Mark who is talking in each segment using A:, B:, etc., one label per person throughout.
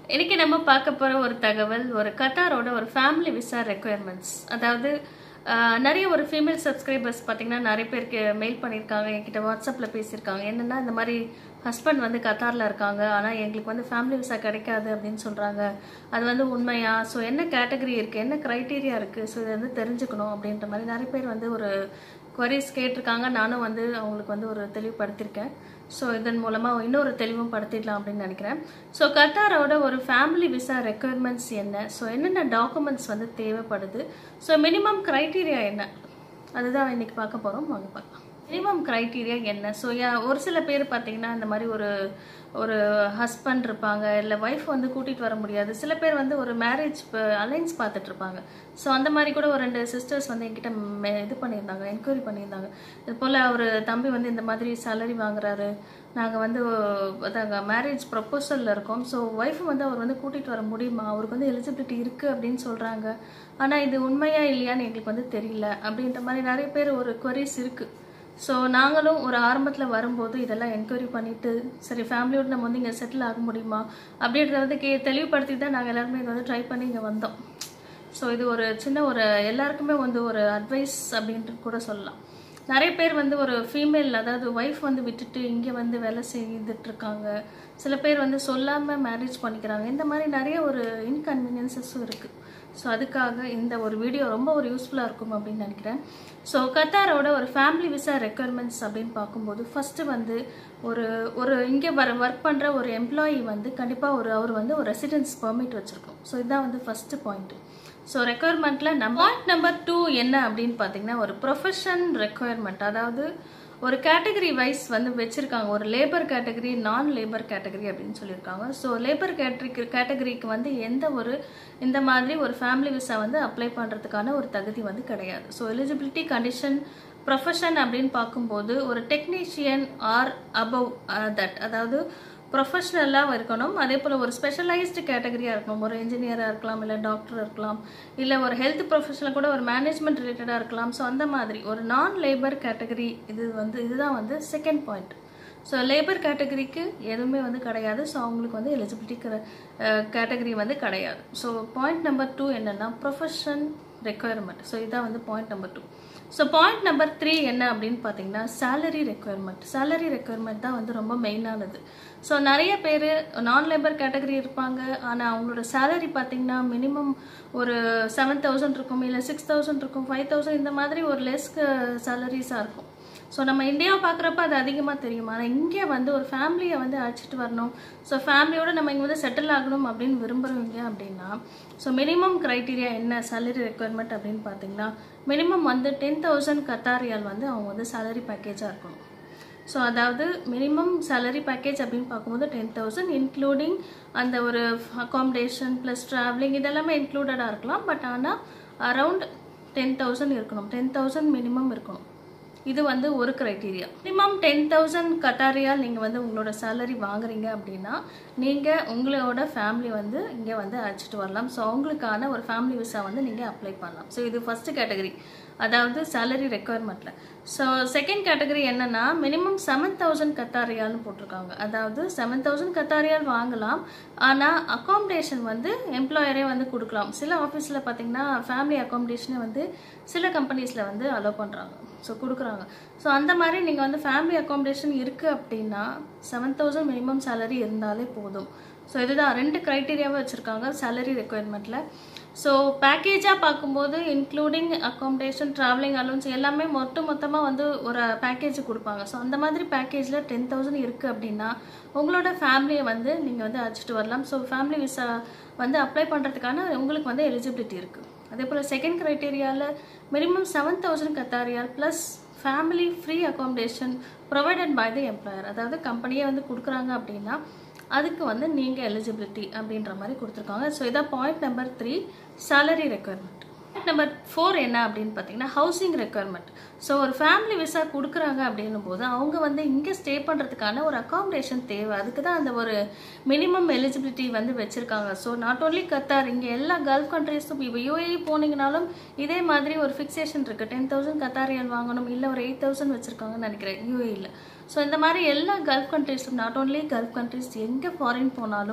A: இன்னைக்கு நம்ம பார்க்க போற ஒரு தகவல் ஒரு கத்தாரோட ஒரு ஃபேமிலி விசா ரெக்குயர்மெண்ட்ஸ் அதாவது ஆஹ், நிறைய ஒரு ஃபீமேல் சப்ஸ்கிரைபர்ஸ் பார்த்தீங்கன்னா நிறைய பேருக்கு மெயில் பண்ணியிருக்காங்க என்கிட்ட வாட்ஸ்அப்பில் பேசியிருக்காங்க என்னென்னா இந்த மாதிரி ஹஸ்பண்ட் வந்து கத்தாரில் இருக்காங்க ஆனால் எங்களுக்கு வந்து ஃபேமிலி விசா கிடைக்காது அப்படின்னு சொல்கிறாங்க அது வந்து உண்மையா ஸோ என்ன கேட்டகரி இருக்குது என்ன க்ரைட்டீரியா இருக்குது ஸோ இதை வந்து தெரிஞ்சுக்கணும் அப்படின்ற மாதிரி நிறைய பேர் வந்து ஒரு queries கேட்டிருக்காங்க நானும் வந்து அவங்களுக்கு வந்து ஒரு தெளிவுபடுத்தியிருக்கேன் ஸோ இதன் மூலமாக இன்னொரு தெளிவும் படுத்திடலாம் அப்படின்னு நினைக்கிறேன் ஸோ கத்தாரோட ஒரு ஃபேமிலி விசா ரெக்குயர்மெண்ட்ஸ் என்ன ஸோ என்னென்ன டாக்குமெண்ட்ஸ் வந்து தேவைப்படுது ஸோ மினிமம் க்ரைட்டீரியா என்ன அதுதான் இன்னைக்கு பார்க்க போகிறோம் வாங்க பார்க்கலாம் மினிமம் க்ரைட்டீரியா என்ன ஸோ ஒரு சில பேர் பார்த்தீங்கன்னா இந்த மாதிரி ஒரு ஒரு ஹஸ்பண்ட் இருப்பாங்க இல்லை ஒய்ஃப் வந்து கூட்டிகிட்டு வர முடியாது சில பேர் வந்து ஒரு மேரேஜ் அலைன்ஸ் பார்த்துட்டு இருப்பாங்க ஸோ அந்த மாதிரி கூட ஒரு ரெண்டு சிஸ்டர்ஸ் வந்து என்கிட்ட மெ- இது பண்ணியிருந்தாங்க என்கொயரி பண்ணியிருந்தாங்க இது போல் அவர் தம்பி வந்து இந்த மாதிரி சேலரி வாங்குறாரு நாங்கள் வந்து அதாங்க மேரேஜ் ப்ரப்போசலில் இருக்கோம் ஸோ ஒய்ஃப் வந்து அவர் வந்து கூட்டிகிட்டு வர முடியுமா அவருக்கு வந்து எலிஜிபிலிட்டி இருக்குது அப்படின்னு சொல்கிறாங்க ஆனால் இது உண்மையா இல்லையான்னு எங்களுக்கு வந்து தெரியல அப்படின்ற மாதிரி நிறைய பேர் ஒரு queries இருக்குது ஸோ நாங்களும் ஒரு ஆரம்பத்தில் வரும்போது இதெல்லாம் என்கொயரி பண்ணிட்டு சரி ஃபேமிலியோட நம்ம வந்து இங்கே செட்டில் ஆக முடியுமா அப்படின்றத வந்து கே தெளிவுபடுத்தி தான் நாங்கள் எல்லாருமே இதை வந்து ட்ரை பண்ணி இங்கே வந்தோம் ஸோ இது ஒரு சின்ன ஒரு எல்லாருக்குமே வந்து ஒரு அட்வைஸ் அப்படின்ட்டு கூட சொல்லலாம் நிறைய பேர் வந்து ஒரு ஃபீமேல் அதாவது ஒய்ஃப் வந்து விட்டுட்டு இங்கே வந்து வேலை செய்துட்டு இருக்காங்க சில பேர் வந்து சொல்லாமல் மேரேஜ் பண்ணிக்கிறாங்க இந்த மாதிரி நிறைய ஒரு இன்கன்வீனியன்சஸும் இருக்குது ஸோ அதுக்காக இந்த ஒரு வீடியோ ரொம்ப ஒரு யூஸ்ஃபுல்லாக இருக்கும் அப்படின்னு நினைக்கிறேன் ஸோ கத்தாரோட ஒரு ஃபேமிலி விசா ரெக்குயர்மெண்ட்ஸ் அப்படின்னு பார்க்கும்போது ஃபஸ்ட்டு வந்து ஒரு ஒரு இங்கே வர ஒர்க் பண்ணுற ஒரு எம்ப்ளாயி வந்து கண்டிப்பாக ஒரு அவர் வந்து ஒரு ரெசிடென்ஸ் பெர்மிட் வச்சுருக்கோம் ஸோ இதுதான் வந்து ஃபஸ்ட்டு பாயிண்ட்டு ஸோ ரெக்குயர்மெண்ட்டில் நம்ம பாயிண்ட் நம்பர் டூ என்ன அப்படின்னு பார்த்தீங்கன்னா ஒரு ப்ரொஃபஷன் ரெக்குயர்மெண்ட் அதாவது ஒரு கேட்டகரி வைஸ் வந்து வச்சுருக்காங்க ஒரு லேபர் கேட்டகரி நான் லேபர் கேட்டகரி அப்படின்னு சொல்லியிருக்காங்க ஸோ லேபர் கேட்டகரி கேட்டகரிக்கு வந்து எந்த ஒரு இந்த மாதிரி ஒரு ஃபேமிலி விசா வந்து அப்ளை பண்ணுறதுக்கான ஒரு தகுதி வந்து கிடையாது ஸோ எலிஜிபிலிட்டி கண்டிஷன் ப்ரொஃபஷன் அப்படின்னு பார்க்கும்போது ஒரு டெக்னீஷியன் ஆர் அபவ் தட் அதாவது ப்ரொஃபஷ்னலாக இருக்கணும் அதே போல் ஒரு ஸ்பெஷலைஸ்டு கேட்டகரியாக இருக்கணும் ஒரு இன்ஜினியராக இருக்கலாம் இல்லை டாக்டர் இருக்கலாம் இல்லை ஒரு ஹெல்த் ப்ரொஃபஷனில் கூட ஒரு மேனேஜ்மெண்ட் ரிலேட்டடாக இருக்கலாம் ஸோ அந்த மாதிரி ஒரு நான் லேபர் கேட்டகரி இது வந்து இதுதான் வந்து செகண்ட் பாயிண்ட் ஸோ லேபர் கேட்டகரிக்கு எதுவுமே வந்து கிடையாது ஸோ அவங்களுக்கு வந்து எலிஜிபிலிட்டி கேட்டகரி வந்து கிடையாது ஸோ பாயிண்ட் நம்பர் டூ என்னென்னா ப்ரொஃபஷன் ரெக்குயர்மெண்ட் ஸோ இதான் வந்து point number two so point number three என்ன அப்படின்னு பார்த்தீங்கன்னா salary ரெக்குயர்மெண்ட் salary ரெக்குயர்மெண்ட் தான் வந்து ரொம்ப மெயினானது ஸோ நிறைய பேர் நான் லேபர் கேட்டகரி இருப்பாங்க ஆனால் அவங்களோட salary பார்த்தீங்கன்னா மினிமம் ஒரு செவன் தௌசண்ட் இருக்கும் இல்லை சிக்ஸ் தௌசண்ட் இருக்கும் ஃபைவ் தௌசண்ட் இந்த மாதிரி ஒரு லெஸ் சேலரிஸாக இருக்கும் ஸோ நம்ம இந்தியாவை பார்க்குறப்ப அது அதிகமாக தெரியும் ஆனால் இங்கே வந்து ஒரு ஃபேமிலியை வந்து அழைச்சிட்டு வரணும் ஸோ ஃபேமிலியோட நம்ம இங்கே வந்து செட்டில் ஆகணும் அப்படின்னு விரும்புகிறவங்க அப்படின்னா ஸோ மினிமம் க்ரைட்டீரியா என்ன salary ரெக்குயர்மெண்ட் அப்படின்னு பார்த்தீங்கன்னா மினிமம் வந்து டென் தௌசண்ட் கத்தாரியால் வந்து அவங்க வந்து salary பேக்கேஜாக இருக்கணும் ஸோ அதாவது மினிமம் salary பேக்கேஜ் அப்படின்னு பார்க்கும்போது டென் தௌசண்ட் இன்க்ளூடிங் அந்த ஒரு அகாமடேஷன் ப்ளஸ் ட்ராவலிங் இதெல்லாமே இன்க்ளூடடாக இருக்கலாம் பட் ஆனால் அரவுண்ட் டென் தௌசண்ட் இருக்கணும் டென் தௌசண்ட் மினிமம் இருக்கணும் இது வந்து ஒரு criteria minimum ten thousand Qatari riyal நீங்கள் வந்து உங்களோட சேலரி வாங்குறீங்க அப்படின்னா நீங்கள் உங்களோட ஃபேமிலி வந்து இங்கே வந்து அழைச்சிட்டு வரலாம் ஸோ அவங்களுக்கான ஒரு ஃபேமிலி விசா வந்து நீங்கள் அப்ளை பண்ணலாம் ஸோ இது ஃபஸ்ட்டு கேட்டகரி அதாவது சேலரி ரெக்குயர்மெண்ட்டில் ஸோ செகண்ட் கேட்டகரி என்னன்னா மினிமம் செவன் தௌசண்ட் கத்தாரியால்னு போட்டிருக்காங்க அதாவது செவன் தௌசண்ட் கத்தாரியால் வாங்கலாம் ஆனால் அகாமடேஷன் வந்து எம்ப்ளாயரே வந்து கொடுக்கலாம் சில ஆஃபீஸில் பார்த்தீங்கன்னா ஃபேமிலி அகாமடேஷனே வந்து சில கம்பெனிஸில் வந்து அலோவ் பண்ணுறாங்க ஸோ கொடுக்குறாங்க ஸோ அந்த மாதிரி நீங்கள் வந்து ஃபேமிலி அகாமடேஷன் இருக்குது அப்படின்னா செவன் தௌசண்ட் மினிமம் சேலரி இருந்தாலே போதும் ஸோ இதுதான் ரெண்டு க்ரைட்டீரியாவை வச்சுருக்காங்க சேலரி ரெக்குயர்மெண்ட்டில் ஸோ பேக்கேஜாக பார்க்கும்போது இன்க்ளூடிங் அகாமடேஷன் ட்ராவலிங் அலோன்ஸ் எல்லாமே மொத்த மொத்தமாக வந்து ஒரு பேக்கேஜ் கொடுப்பாங்க ஸோ அந்த மாதிரி பேக்கேஜில் டென் தௌசண்ட் இருக்குது அப்படின்னா உங்களோட ஃபேமிலியை வந்து நீங்கள் வந்து அழைச்சிட்டு வரலாம் ஸோ ஃபேமிலி விசா வந்து அப்ளை பண்ணுறதுக்கான உங்களுக்கு வந்து எலிஜிபிலிட்டி இருக்குது அதே போல் செகண்ட் க்ரைட்டீரியாவில் minimum seven thousand Qatari riyal plus family free accommodation provided by the employer அதாவது கம்பெனியே வந்து கொடுக்குறாங்க அப்படின்னா அதுக்கு வந்து நீங்கள் எலிஜிபிலிட்டி அப்படின்ற மாதிரி கொடுத்துருக்காங்க ஸோ இதான் point number three salary requirement number four என்ன அப்படின்னு பார்த்தீங்கன்னா ஹவுசிங் ரெக்குயர்மெண்ட் ஸோ ஒரு ஃபேமிலி விசா கொடுக்குறாங்க அப்படின்னும் போது அவங்க வந்து இங்கே ஸ்டே பண்ணுறதுக்கான ஒரு அகாமடேஷன் தேவை அதுக்கு தான் அந்த ஒரு மினிமம் எலிஜிபிலிட்டி வந்து வச்சுருக்காங்க ஸோ நாட் ஓன்லி கத்தார் இங்கே எல்லா கல்ஃப் கண்ட்ரீஸும் இப்போ யூஏஇ போனீங்கனாலும் இதே மாதிரி ஒரு ஃபிக்ஸேஷன் இருக்குது டென் தௌசண்ட் கத்தாரியல் வாங்கணும் இல்லை ஒரு எயிட் தௌசண்ட் வச்சுருக்காங்கன்னு நினைக்கிறேன் யூஏஇயில் ஸோ இந்த மாதிரி எல்லா கல்ஃப் கண்ட்ரீஸும் நாட் ஓன்லி கல்ஃப் கண்ட்ரீஸ் எங்கே ஃபாரின் போனாலும்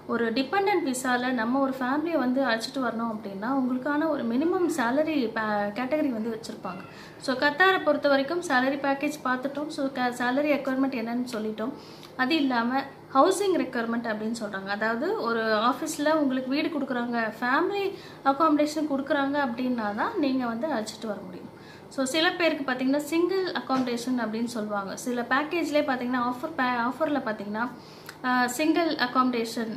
A: ஒரு டிபெண்ட் விசாவில் நம்ம ஒரு ஃபேமிலியை வந்து அழைச்சிட்டு வரணும் அப்படின்னா உங்களுக்கான ஒரு மினிமம் சேலரி கேட்டகரி வந்து வச்சுருப்பாங்க ஸோ கத்தாரை பொறுத்த வரைக்கும் சேலரி பேக்கேஜ் பார்த்துட்டோம் ஸோ சேலரி ரெக்குவயர்மெண்ட் என்னன்னு சொல்லிட்டோம் அது இல்லாமல் ஹவுசிங் ரெக்குவயர்மெண்ட் அப்படின்னு சொல்கிறாங்க அதாவது ஒரு ஆஃபீஸில் உங்களுக்கு வீடு கொடுக்குறாங்க ஃபேமிலி அகாமடேஷன் கொடுக்குறாங்க அப்படின்னா தான் நீங்கள் வந்து அழைச்சிட்டு வர முடியும் ஸோ சில பேருக்கு பார்த்தீங்கன்னா சிங்கிள் அகாமடேஷன் அப்படின்னு சொல்லுவாங்க சில பேக்கேஜ்லேயே பார்த்தீங்கன்னா ஆஃபர் பே ஆஃபரில் பார்த்தீங்கன்னா சிங்கிள் அகாமடேஷன்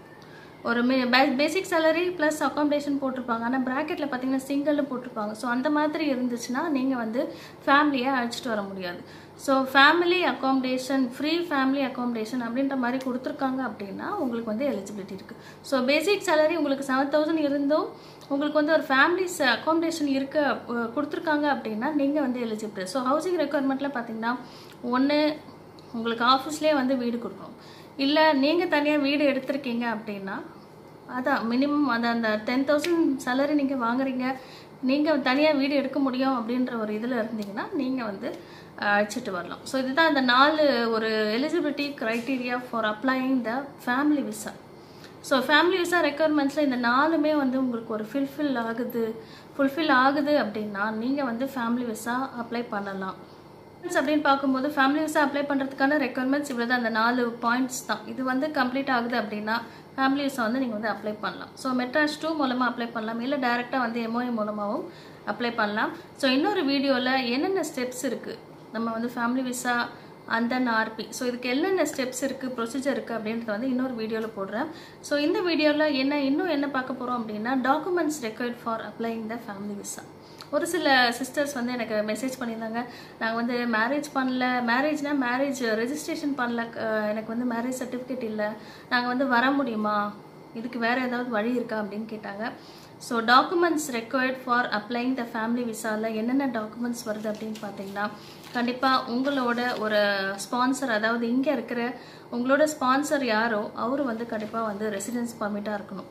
A: ஒரு may basic salary plus accommodation போட்டிருப்பாங்க ஆனால் ப்ராக்கெட்டில் பார்த்தீங்கன்னா சிங்கிள்னு போட்டிருப்பாங்க ஸோ அந்த மாதிரி இருந்துச்சுன்னா நீங்கள் வந்து ஃபேமிலியை அழைச்சிட்டு வர முடியாது so family accommodation free family accommodation அப்படின்ற மாதிரி கொடுத்துருக்காங்க அப்படின்னா உங்களுக்கு வந்து எலிஜிபிலிட்டி இருக்குது ஸோ பேசிக் சேலரி உங்களுக்கு செவன் தௌசண்ட் இருந்தும் உங்களுக்கு வந்து ஒரு ஃபேமிலிஸ் அகாமடேஷன் இருக்க அஹ், கொடுத்துருக்காங்க அப்படின்னா நீங்கள் வந்து எலிஜிபிள் ஸோ ஹவுசிங் ரெக்குவயர்மெண்ட்டில் பார்த்தீங்கன்னா ஒன்று உங்களுக்கு ஆஃபீஸ்லேயே வந்து வீடு கொடுக்கணும் இல்லை நீங்கள் தனியாக வீடு எடுத்திருக்கீங்க அப்படின்னா அதான் மினிமம் அந்த அந்த டென் தௌசண்ட் சேலரி நீங்கள் வாங்குறீங்க நீங்கள் தனியாக வீடு எடுக்க முடியும் அப்படின்ற ஒரு இதில் இருந்தீங்கன்னா நீங்கள் வந்து அஹ், அழைச்சிட்டு வரலாம் ஸோ இதுதான் இந்த நாலு ஒரு eligibility criteria for applying the family visa so family visa ரெக்குவயர்மெண்ட்ஸில் இந்த நாலுமே வந்து உங்களுக்கு ஒரு ஃபில்ஃபில் ஆகுது ஃபுல்ஃபில் ஆகுது அப்படின்னா நீங்கள் வந்து ஃபேமிலி விசா அப்ளை பண்ணலாம் Requirements அப்படின்னு பார்க்கும்போது ஃபேமிலி விசா அப்ளை பண்ணுறதுக்கான ரெக்குவயர்மெண்ட்ஸ் இவ்வளோ தான் அந்த நாலு பாயிண்ட்ஸ் தான் இது வந்து கம்ப்ளீட் ஆகுது அப்படின்னா ஃபேமிலி விசா வந்து நீங்கள் வந்து அப்ளை பண்ணலாம் ஸோ மெட்ராஸ் டூ மூலமாக அப்ளை பண்ணலாம் இல்லை டேரெக்டாக வந்து எம்ஓஏ மூலமாகவும் அப்ளை பண்ணலாம் ஸோ இன்னொரு வீடியோவில் என்னென்ன ஸ்டெப்ஸ் இருக்குது நம்ம வந்து ஃபேமிலி விசா அந்த ஆர்பி ஸோ இதுக்கு என்னென்ன ஸ்டெப்ஸ் இருக்குது ப்ரொசீஜர் இருக்குது அப்படின்றத வந்து இன்னொரு வீடியோவில் போடுறேன் ஸோ இந்த வீடியோவில் என்ன இன்னும் என்ன பார்க்க போகிறோம் அப்படின்னா documents required for applying the family visa ஒரு சில சிஸ்டர்ஸ் வந்து எனக்கு மெசேஜ் பண்ணியிருந்தாங்க நாங்கள் வந்து மேரேஜ் பண்ணல மேரேஜ்னா மேரேஜ் ரெஜிஸ்ட்ரேஷன் பண்ணல அஹ் எனக்கு வந்து மேரேஜ் சர்டிஃபிகேட் இல்லை நாங்கள் வந்து வர முடியுமா இதுக்கு வேறு ஏதாவது வழி இருக்கா அப்படின்னு கேட்டாங்க so documents required for applying the family விசாவில் என்னென்ன டாக்குமெண்ட்ஸ் வருது அப்படின்னு பார்த்தீங்கன்னா கண்டிப்பாக உங்களோட ஒரு ஸ்பான்சர் அதாவது இங்கே இருக்கிற உங்களோட ஸ்பான்சர் யாரோ அவர் வந்து கண்டிப்பாக வந்து ரெசிடென்ஸ் பர்மிட்டாக இருக்கணும்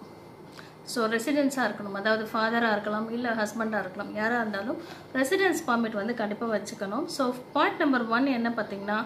A: ஸோ ரெசிடென்ஸாக இருக்கணும் அதாவது ஃபாதராக இருக்கலாம் இல்லை ஹஸ்பண்டாக இருக்கலாம் யாராக இருந்தாலும் ரெசிடென்ஸ் பர்மிட் வந்து கண்டிப்பாக வச்சுக்கணும் ஸோ பாயிண்ட் நம்பர் ஒன் என்ன பார்த்தீங்கன்னா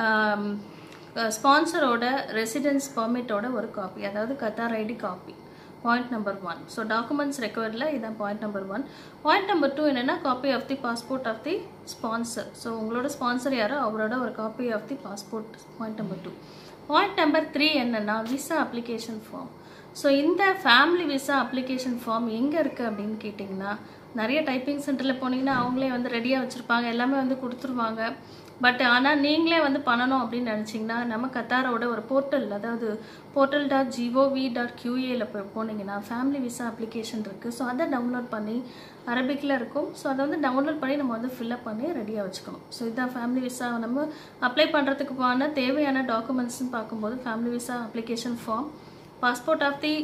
A: ஸ்பான்சரோட ரெசிடென்ஸ் பர்மிட்டோட ஒரு காப்பி அதாவது Qatar ID copy point number one so documents ரெக்வயர்டில் இதான் point number one point number two என்னென்னா copy of the passport of the sponsor so உங்களோட ஸ்பான்சர் யாரோ அவரோட ஒரு copy of the passport point number two point number three என்னென்னா visa application form so இந்த family visa application form எங்கே இருக்குது அப்படின்னு கேட்டிங்கன்னா நிறைய டைப்பிங் சென்டரில் போனீங்கன்னா அவங்களே வந்து ரெடியாக வச்சுருப்பாங்க எல்லாமே வந்து கொடுத்துருவாங்க பட் ஆனால் நீங்களே வந்து பண்ணணும் அப்படின்னு நினச்சிங்கன்னா நம்ம கத்தாரோட ஒரு போர்ட்டல் அதாவது போர்ட்டல் டாட் ஜிஓவி டாட் கியூஏல போய் போனீங்கன்னா ஃபேமிலி விசா அப்ளிகேஷன் இருக்குது ஸோ அதை டவுன்லோட் பண்ணி அரபிக்கில் இருக்கும் ஸோ அதை வந்து டவுன்லோட் பண்ணி நம்ம வந்து ஃபில்அப் பண்ணி ரெடியாக வச்சுக்கணும் ஸோ இதுதான் ஃபேமிலி விசா நம்ம அப்ளை பண்ணுறதுக்குமான தேவையான டாக்குமெண்ட்ஸ்னு பார்க்கும்போது family visa application form passport of the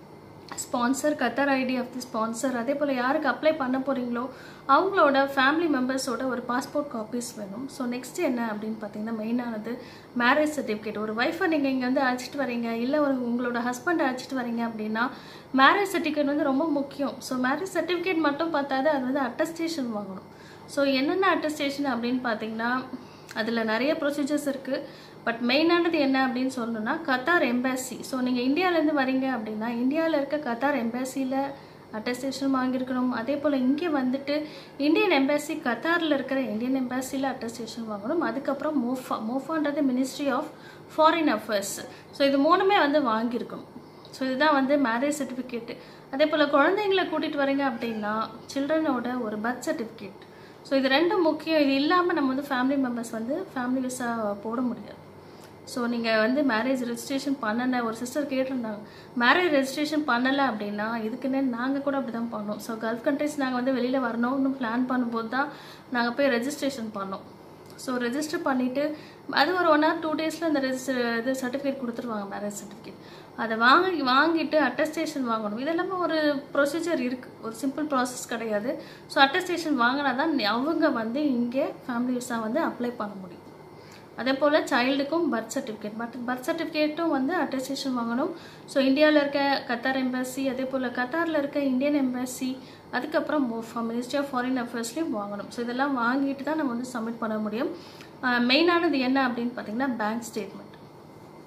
A: sponsor Qatar ID of the sponsor அதே போல் யாருக்கு அப்ளை பண்ண போகிறீங்களோ அவங்களோட ஃபேமிலி மெம்பர்ஸோட ஒரு பாஸ்போர்ட் காப்பீஸ் வேணும் ஸோ நெக்ஸ்ட் என்ன அப்படின்னு பார்த்தீங்கன்னா மெயினானது மேரேஜ் சர்டிஃபிகேட் ஒரு ஒய்ஃபை நீங்கள் இங்கே வந்து அழைச்சிட்டு வரீங்க இல்லை ஒரு உங்களோட ஹஸ்பண்ட் அழைச்சிட்டு வரீங்க அப்படின்னா மேரேஜ் சர்டிஃபிகேட் வந்து ரொம்ப முக்கியம் ஸோ மேரேஜ் சர்டிஃபிகேட் மட்டும் பார்த்தாது அது வந்து அட்டஸ்டேஷன் வாங்கணும் ஸோ என்னென்ன அட்டஸ்டேஷன் அப்படின்னு பார்த்தீங்கன்னா அதில் நிறைய ப்ரொசீஜர்ஸ் இருக்குது பட் மெயினானது என்ன அப்படின்னு சொல்லணும்னா கத்தார் எம்பேசி ஸோ நீங்கள் இந்தியாவிலேருந்து வரீங்க அப்படின்னா இந்தியாவில் இருக்க கத்தார் எம்பேசியில் அட்டஸ்டேஷன் வாங்கியிருக்கணும் அதே போல் இங்கே வந்துட்டு இந்தியன் எம்பேசி கத்தாரில் இருக்கிற இந்தியன் எம்பேசியில் அட்டஸ்டேஷன் வாங்கணும் அதுக்கப்புறம் மோஃபா மோஃபான்றது ministry of foreign affairs so இது மூணுமே வந்து வாங்கியிருக்கணும் ஸோ இதுதான் வந்து மேரேஜ் சர்டிஃபிகேட்டு அதே போல் குழந்தைங்களை கூட்டிகிட்டு வரீங்க அப்படின்னா சில்ட்ரனோட ஒரு பர்த் சர்டிஃபிகேட் ஸோ இது ரெண்டும் முக்கியம் இது இல்லாமல் நம்ம வந்து ஃபேமிலி மெம்பர்ஸ் வந்து ஃபேமிலி விசா போட முடியாது ஸோ நீங்கள் வந்து மேரேஜ் ரெஜிஸ்ட்ரேஷன் பண்ணல ஒரு சிஸ்டர் கேட்டிருந்தாங்க மேரேஜ் ரெஜிஸ்ட்ரேஷன் பண்ணலை அப்படின்னா இதுக்குன்னே நாங்கள் கூட அப்படி தான் பண்ணோம் ஸோ கல்ஃப் கண்ட்ரிஸ் நாங்கள் வந்து வெளியில் வரணும்னு பிளான் பண்ணும்போது தான் நாங்கள் போய் ரெஜிஸ்ட்ரேஷன் பண்ணோம் ஸோ ரெஜிஸ்டர் பண்ணிவிட்டு அது ஒரு ஒன் ஆர் டூ டேஸில் இந்த ரெஜிஸ்டர் இது சர்டிஃபிகேட் கொடுத்துருவாங்க மேரேஜ் சர்டிஃபிகேட் அதை வாங்கி வாங்கிட்டு அட்டஸ்டேஷன் வாங்கணும் இதெல்லாமே ஒரு ப்ரொசீஜர் இருக்குது ஒரு சிம்பிள் ப்ராசஸ் கிடையாது ஸோ அட்டஸ்டேஷன் வாங்கினா தான் அவங்க வந்து இங்கே ஃபேமிலி விசா வந்து அப்ளை பண்ண முடியும் அதே போல் சைல்டுக்கும் பர்த் சர்டிஃபிகேட் பட் பர்த் சர்டிஃபிகேட்டும் வந்து அட்டஸ்டேஷன் வாங்கணும் ஸோ இந்தியாவில் இருக்க கத்தார் எம்பசி அதே போல் கத்தாரில் இருக்க இந்தியன் எம்பசி அதுக்கப்புறம் மோஃபா மினிஸ்ட்ரி ஆஃப் ஃபாரின் அஃபேர்ஸ்லேயும் வாங்கணும் ஸோ இதெல்லாம் வாங்கிட்டு தான் நம்ம வந்து சப்மிட் பண்ண முடியும் மெயினானது என்ன அப்படின்னு பார்த்தீங்கன்னா bank statement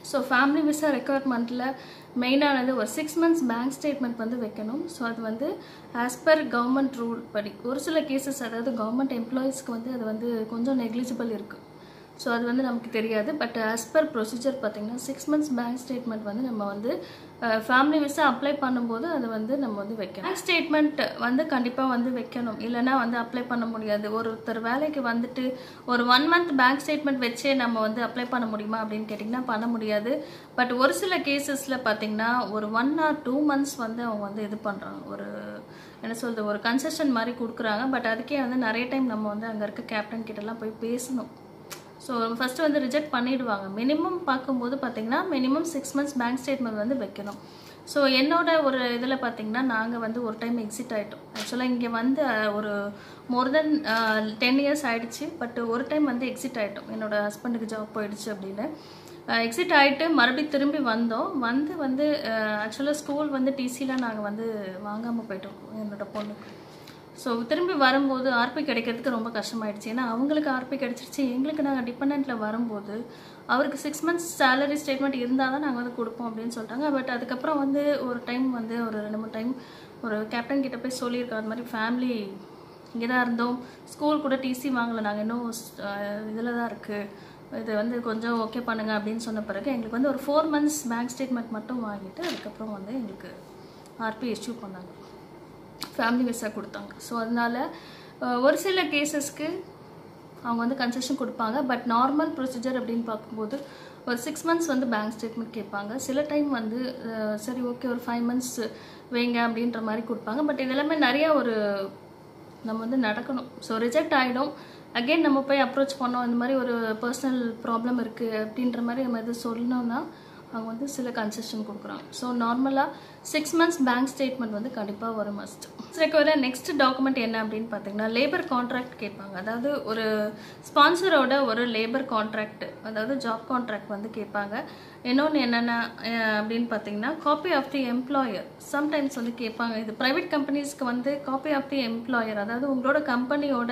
A: so family visa ரெக்குவயர்மெண்ட்டில் மெயினானது ஒரு சிக்ஸ் மந்த்ஸ் பேங்க் ஸ்டேட்மெண்ட் வந்து வைக்கணும் ஸோ அது வந்து ஆஸ் பர் கவர்மெண்ட் ரூல் படி ஒரு சில கேசஸ் அதாவது கவர்மெண்ட் எம்ப்ளாயீஸ்க்கு வந்து அது வந்து கொஞ்சம் நெக்லிஜிபிள் இருக்குது ஸோ அது வந்து நமக்கு தெரியாது பட் ஆஸ் பர் ப்ரொசீஜர் பார்த்தீங்கன்னா சிக்ஸ் மந்த்ஸ் பேங்க் ஸ்டேட்மெண்ட் வந்து நம்ம வந்து ஃபேமிலி விசா அப்ளை பண்ணும்போது அது வந்து நம்ம வந்து வைக்கணும் பேங்க் ஸ்டேட்மெண்ட் வந்து கண்டிப்பாக வந்து வைக்கணும் இல்லைனா வந்து அப்ளை பண்ண முடியாது ஒருத்தர் வேலைக்கு வந்துட்டு ஒரு ஒன் மந்த் பேங்க் ஸ்டேட்மெண்ட் வச்சே நம்ம வந்து அப்ளை பண்ண முடியுமா அப்படின்னு கேட்டிங்கன்னா பண்ண முடியாது பட் ஒரு சில கேசஸில் பார்த்தீங்கன்னா ஒரு ஒன் ஆர் டூ மந்த்ஸ் வந்து அவங்க வந்து இது பண்ணுறாங்க ஒரு என்ன சொல்றது ஒரு கன்செஷன் மாதிரி கொடுக்குறாங்க பட் அதுக்கே வந்து நிறைய டைம் நம்ம வந்து அங்கே இருக்க கேப்டன் கிட்டலாம் போய் பேசணும் ஸோ ஃபஸ்ட்டு வந்து ரிஜெக்ட் பண்ணிடுவாங்க மினிமம் பார்க்கும்போது பார்த்தீங்கன்னா minimum six months bank statement வந்து வைக்கணும் ஸோ என்னோட ஒரு இதில் பார்த்தீங்கன்னா நாங்கள் வந்து ஒரு டைம் எக்ஸிட் ஆகிட்டோம் ஆக்சுவலாக இங்கே வந்து அஹ், ஒரு மோர் தென் டென் இயர்ஸ் ஆயிடுச்சு பட் ஒரு டைம் வந்து எக்ஸிட் ஆகிட்டோம் என்னோட ஹஸ்பண்டுக்கு ஜாப் போயிடுச்சு அப்படின்னு எக்ஸிட் ஆகிட்டு மறுபடியும் திரும்பி வந்தோம் வந்து வந்து ஆக்சுவலாக ஸ்கூல் வந்து டிசிலாம் நாங்கள் வந்து வாங்காமல் போயிட்டோம் என்னோட பொண்ணுக்கு ஸோ திரும்பி வரும்போது ஆர்பி கிடைக்கிறதுக்கு ரொம்ப கஷ்டமாயிடுச்சு ஏன்னா அவங்களுக்கு ஆர்பி கிடைச்சிருச்சு எங்களுக்கு நாங்கள் டிபெண்ட்டில் வரும்போது அவருக்கு சிக்ஸ் மந்த்ஸ் சேலரி ஸ்டேட்மெண்ட் இருந்தால் தான் நாங்கள் வந்து கொடுப்போம் அப்படின்னு சொல்லிட்டாங்க பட் அதுக்கப்புறம் வந்து ஒரு டைம் வந்து ஒரு ரெண்டு மூணு டைம் ஒரு கேப்டன் கிட்ட போய் சொல்லியிருக்கோம் அது மாதிரி ஃபேமிலி இங்கே தான் இருந்தோம் ஸ்கூல் கூட டிசி வாங்கலை நாங்கள் இன்னும் இதில் தான் இருக்குது இது வந்து கொஞ்சம் ஓகே பண்ணுங்க அப்படின்னு சொன்ன பிறகு எங்களுக்கு வந்து ஒரு ஃபோர் மந்த்ஸ் பேங்க் ஸ்டேட்மெண்ட் மட்டும் வாங்கிட்டு அதுக்கப்புறம் வந்து எங்களுக்கு ஆர்பி இஷ்யூ பண்ணாங்க ஃபேமிலி விசா கொடுத்தாங்க ஸோ அதனால அஹ், ஒரு சில கேசஸ்க்கு அவங்க வந்து கன்செஷன் கொடுப்பாங்க பட் நார்மல் ப்ரொசீஜர் அப்படின்னு பார்க்கும்போது ஒரு சிக்ஸ் மந்த்ஸ் வந்து பேங்க் ஸ்டேட்மெண்ட் கேட்பாங்க சில டைம் வந்து அஹ், சரி ஓகே ஒரு ஃபைவ் மந்த்ஸ் வைங்க அப்படின்ற மாதிரி கொடுப்பாங்க பட் இதெல்லாமே நிறைய ஒரு நம்ம வந்து நடக்கணும் ஸோ ரிஜெக்ட் ஆகிடும் அகெயின் நம்ம போய் அப்ரோச் பண்ணோம் இந்த மாதிரி ஒரு பர்சனல் ப்ராப்ளம் இருக்குது அப்படின்ற மாதிரி நம்ம எது சொல்லணும்னா அவங்க வந்து சில கன்செஷன் கொடுக்குறாங்க ஸோ நார்மலாக சிக்ஸ் மந்த்ஸ் பேங்க் ஸ்டேட்மெண்ட் வந்து கண்டிப்பாக வரும் மஸ்ட் ரெக்கவர நெக்ஸ்ட் டாக்குமெண்ட் என்ன அப்படின்னு பார்த்தீங்கன்னா லேபர் கான்ட்ராக்ட் கேட்பாங்க அதாவது ஒரு ஸ்பான்சரோட ஒரு லேபர் கான்ட்ராக்ட் அதாவது ஜாப் கான்ட்ராக்ட் வந்து கேட்பாங்க இன்னொன்று என்னென்ன அஹ், அப்படின்னு பார்த்தீங்கன்னா copy of the employer sometimes வந்து கேட்பாங்க இது ப்ரைவேட் கம்பெனிஸ்க்கு வந்து காப்பி ஆஃப் தி எம்ப்ளாயர் அதாவது உங்களோட கம்பெனியோட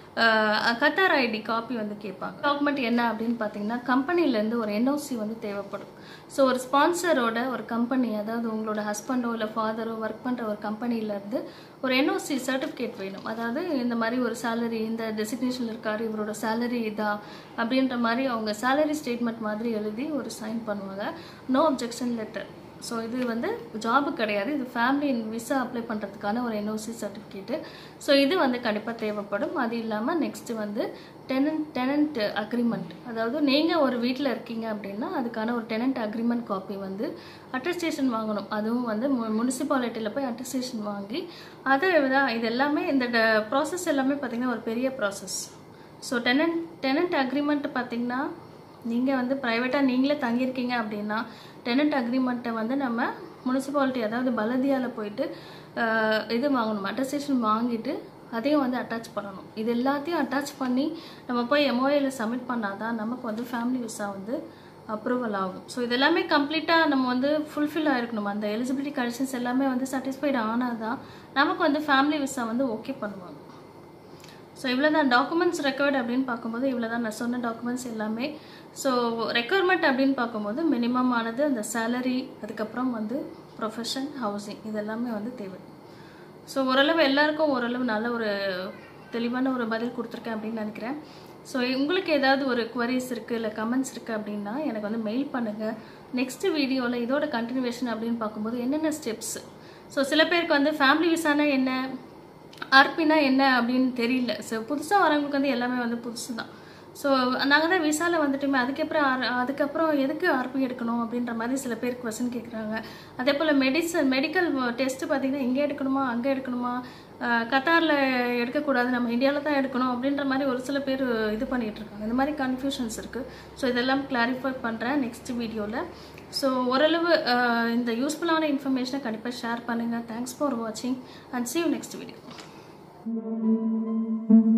A: கத்தார் ஐடி காப்பி வந்து கேட்பாங்க டாக்குமெண்ட் என்ன அப்படின்னு பார்த்தீங்கன்னா கம்பெனிலேருந்து ஒரு என்ஓசி வந்து தேவைப்படும் ஸோ ஒரு ஸ்பான்சரோட ஒரு கம்பெனி அதாவது உங்களோட ஹஸ்பண்டோ இல்லை ஃபாதரோ ஒர்க் பண்ணுற ஒரு கம்பெனிலேருந்து ஒரு என்ஓசி சர்டிஃபிகேட் வேணும் அதாவது இந்த மாதிரி ஒரு சேலரி இந்த டெசிக்னேஷன் இருக்காரு இவரோட சேலரி இதா அப்படின்ற மாதிரி அவங்க சேலரி ஸ்டேட்மெண்ட் மாதிரி எழுதி ஒரு சைன் பண்ணுவாங்க நோ அப்ஜெக்ஷன் லெட்டர் ஸோ இது வந்து ஜாபு கிடையாது இது ஃபேமிலி விசா அப்ளை பண்ணுறதுக்கான ஒரு என்ஓசி சர்டிஃபிகேட்டு ஸோ இது வந்து கண்டிப்பாக தேவைப்படும் அது இல்லாமல் நெக்ஸ்ட்டு வந்து டெனன்ட் டெனன்ட் அக்ரிமெண்ட் அதாவது நீங்கள் ஒரு வீட்டில் இருக்கீங்க அப்படின்னா அதுக்கான ஒரு டெனன்ட் அக்ரிமெண்ட் காப்பி வந்து அட்டஸ்டேஷன் வாங்கணும் அதுவும் வந்து முனிசிபாலிட்டியில் போய் அட்டஸ்டேஷன் வாங்கி அதை விட இது எல்லாமே இந்த ப்ராசஸ் எல்லாமே பார்த்திங்கன்னா ஒரு பெரிய process so tenant tenant agreement பார்த்தீங்கன்னா நீங்கள் வந்து ப்ரைவேட்டாக நீங்களே தங்கியிருக்கீங்க அப்படின்னா டெனன்ட் அக்ரிமெண்ட்டை வந்து நம்ம முனிசிபாலிட்டி அதாவது பலதியாவில் போயிட்டு ஆஹ், இது வாங்கணும் அட்டஸ்டேஷன் வாங்கிட்டு அதையும் வந்து அட்டாச் பண்ணணும் இது எல்லாத்தையும் அட்டாச் பண்ணி நம்ம போய் எம்ஓஏல சப்மிட் பண்ணாதான் நமக்கு வந்து ஃபேமிலி விசா வந்து அப்ரூவல் ஆகும் ஸோ இதெல்லாமே கம்ப்ளீட்டாக நம்ம வந்து ஃபுல்ஃபில் ஆயிருக்கணும் அந்த எலிஜிபிலிட்டி கண்டிஷன்ஸ் எல்லாமே வந்து சாட்டிஸ்ஃபைடு ஆனால் தான் நமக்கு வந்து ஃபேமிலி விசா வந்து ஓகே பண்ணுவாங்க ஸோ இவ்வளோ தான் டாக்குமெண்ட்ஸ் ரெக்கார்ட் அப்படின்னு பார்க்கும்போது இவ்வளோ தான் நான் சொன்ன டாக்குமெண்ட்ஸ் எல்லாமே ஸோ ரெக்குவயர்மெண்ட் அப்படின்னு பார்க்கும்போது மினிமம் ஆனது அந்த சேலரி அதுக்கப்புறம் வந்து ப்ரொஃபஷன் ஹவுசிங் இதெல்லாமே வந்து தேவை ஸோ ஓரளவு எல்லாருக்கும் ஓரளவு நல்ல ஒரு தெளிவான ஒரு பதில் கொடுத்துருக்கேன் அப்படின்னு நினைக்கிறேன் ஸோ உங்களுக்கு ஏதாவது ஒரு queries இருக்குது இல்லை கமெண்ட்ஸ் இருக்குது அப்படின்னா எனக்கு வந்து மெயில் பண்ணுங்கள் நெக்ஸ்ட் வீடியோவில் இதோட கண்டினியூவேஷன் அப்படின்னு பார்க்கும்போது என்னென்ன ஸ்டெப்ஸ் ஸோ சில பேருக்கு வந்து ஃபேமிலி விசானா என்ன ஆர்பினா என்ன அப்படின்னு தெரியல ஸோ புதுசாக வரவங்களுக்கு வந்து எல்லாமே வந்து புதுசு தான் ஸோ நாங்கள் தான் விசாவில் வந்துட்டுமே அதுக்கப்புறம் ஆர்- அதுக்கப்புறம் எதுக்கு ஆர்பி எடுக்கணும் அப்படின்ற மாதிரி சில பேர் கொஸ்டின் கேட்குறாங்க அதே போல் மெடிசன் மெடிக்கல் டெஸ்ட்டு பார்த்தீங்கன்னா இங்கே எடுக்கணுமா அங்கே எடுக்கணுமா கத்தாரில் எடுக்கக்கூடாது நம்ம இந்தியாவில் தான் எடுக்கணும் அப்படின்ற மாதிரி ஒரு சில பேர் இது பண்ணிகிட்டு இருக்காங்க இந்த மாதிரி கன்ஃபியூஷன்ஸ் இருக்குது ஸோ இதெல்லாம் கிளாரிஃபை பண்ணுறேன் நெக்ஸ்ட் வீடியோவில் ஸோ ஓரளவு அஹ், இந்த யூஸ்ஃபுல்லான இன்ஃபர்மேஷனை கண்டிப்பாக ஷேர் பண்ணுங்கள் தேங்க்ஸ் ஃபார் வாட்சிங் and see you next video